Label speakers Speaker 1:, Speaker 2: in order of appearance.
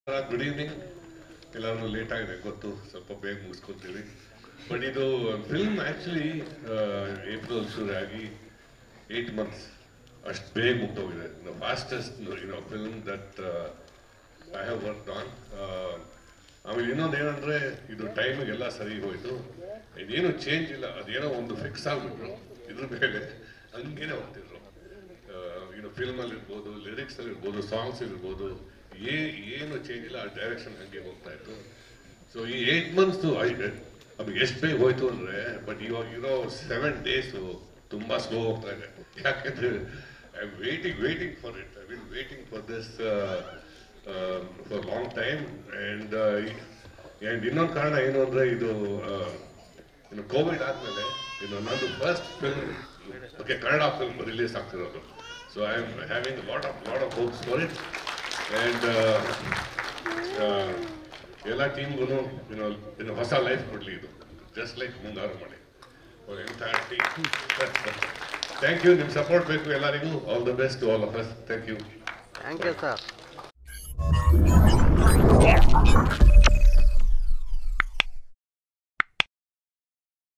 Speaker 1: good evening ಎಲ್ಲರೂ late ಆಗಿದೆ ಗೊತ್ತು ಸ್ವಲ್ಪ ಬೇಗ ಮುಗಿಸ್ಕೊತೀವಿ ಬಟ್ ಇದು ಫಿಲ್ಮ್ ಆ್ಯಕ್ಚುಲಿ ಏಪ್ರಿಲ್ ಶುರು ಆಗಿ ಏಯ್ಟ್ ಮಂತ್ಸ್ ಅಷ್ಟು ಬೇಗ ಮುಗ್ದೋಗಿದೆ the fastest you know film that I have work on ಆಮೇಲೆ ಇನ್ನೊಂದು ಏನಂದ್ರೆ ಇದು ಟೈಮಿಗೆಲ್ಲ ಸರಿ ಹೋಯ್ತು ಇದೇನು ಚೇಂಜ್ ಇಲ್ಲ ಅದೇನೋ ಒಂದು ಫಿಕ್ಸ್ ಆಗ್ಬಿಟ್ರು ಇದ್ರ ಮೇಲೆ ಹಂಗೇನೆ ಹೋಗ್ತಿದ್ರು ಏನು ಫಿಲ್ಮಲ್ಲಿ ಇರ್ಬೋದು ಲಿರಿಕ್ಸ್ ಅಲ್ಲಿ ಇರ್ಬೋದು ಸಾಂಗ್ಸ್ ಇರ್ಬೋದು ಏ ಏನು ಚೇಂಜ್ ಇಲ್ಲ ಆ ಡೈರೆಕ್ಷನ್ ಹಂಗೆ ಹೋಗ್ತಾ ಇತ್ತು ಸೊ ಈ ಏಟ್ ಮಂತ್ಸ್ ಅದು ಎಷ್ಟು ಬೇಗ ಹೋಯ್ತು ಅಂದ್ರೆ ಬಟ್ ಇವಾಗ ಇರೋ ಸೆವೆನ್ ಡೇಸ್ ತುಂಬಾ ಸ್ಲೋ ಹೋಗ್ತಾ ಇದೆ ಯಾಕಂದ್ರೆ I waiting waiting for it I will waiting for this for long time and and ಇನ್ನೊಂದು ಕಾರಣ ಏನು ಅಂದ್ರೆ ಇದು ಇನ್ನು ಕೋವಿಡ್ ಆದ್ಮೇಲೆ ಇದು ನಂದು first film okay Kannada film release ಆಗ್ತಿರೋದು so I am having lot of lot of hopes for it and ಎಲ್ಲ ಟೀಮ್ಗೂ ಏನೋ ಏನೋ ಹೊಸ ಲೈಫ್ ಕೊಡಲಿ ಇದು ಜಸ್ಟ್ ಲೈಕ್ ಮುಂಗಾರು ಮಾಡಿ ಎಂಟೈರ್ ಟೀಮ್ ಥ್ಯಾಂಕ್ ಯು ನಿಮ್ಮ ಸಪೋರ್ಟ್ ಬೇಕು ಎಲ್ಲರಿಗೂ all the best all of us thank you
Speaker 2: thank you sir